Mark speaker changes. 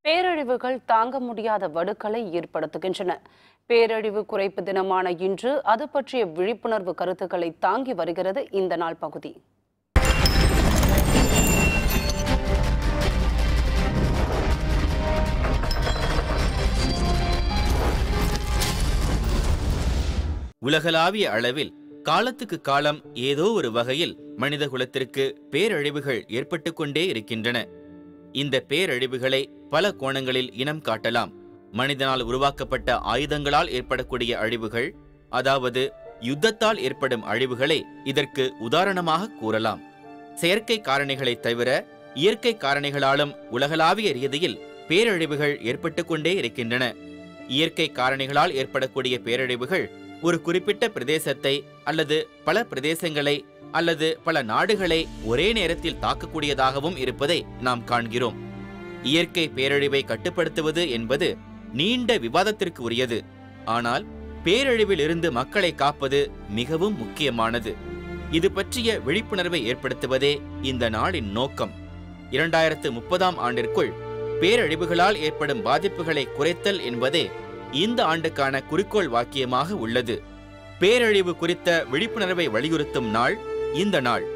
Speaker 1: பேரழிவுகள் தாங்க முடியாத வடுக்களை ஏற்படுத்துகின்றன பேரழிவு குறைப்பு தினமான இன்று அது பற்றிய விழிப்புணர்வு கருத்துக்களை தாங்கி வருகிறது இந்த நாள் பகுதி
Speaker 2: உலகளாவிய அளவில் காலத்துக்கு காலம் ஏதோ ஒரு வகையில் மனித குலத்திற்கு பேரழிவுகள் ஏற்பட்டுக் கொண்டே இருக்கின்றன இந்த பேரழிவுகளை பல கோணங்களில் இனம் காட்டலாம் மனிதனால் உருவாக்கப்பட்ட ஆயுதங்களால் ஏற்படக்கூடிய அழிவுகள் அதாவது யுத்தத்தால் ஏற்படும் அழிவுகளை இதற்கு உதாரணமாக கூறலாம் செயற்கை காரணிகளைத் தவிர இயற்கை காரணிகளாலும் உலகளாவிய ரீதியில் பேரழிவுகள் ஏற்பட்டுக் கொண்டே இருக்கின்றன இயற்கை காரணிகளால் ஏற்படக்கூடிய பேரழிவுகள் ஒரு குறிப்பிட்ட பிரதேசத்தை அல்லது பல பிரதேசங்களை அல்லது பல நாடுகளை ஒரே நேரத்தில் தாக்கக்கூடியதாகவும் இருப்பதை நாம் காண்கிறோம் இயற்கை பேரழிவை கட்டுப்படுத்துவது என்பது நீண்ட விவாதத்திற்கு உரியது ஆனால் பேரழிவில் இருந்து மக்களை காப்பது மிகவும் முக்கியமானது இது பற்றிய விழிப்புணர்வை ஏற்படுத்துவதே இந்த நாளின் நோக்கம் இரண்டாயிரத்து முப்பதாம் ஆண்டிற்குள் பேரழிவுகளால் ஏற்படும் பாதிப்புகளை குறைத்தல் என்பதே இந்த ஆண்டுக்கான குறிக்கோள் வாக்கியமாக உள்ளது பேரழிவு குறித்த விழிப்புணர்வை வலியுறுத்தும் நாள் இந்த நாள்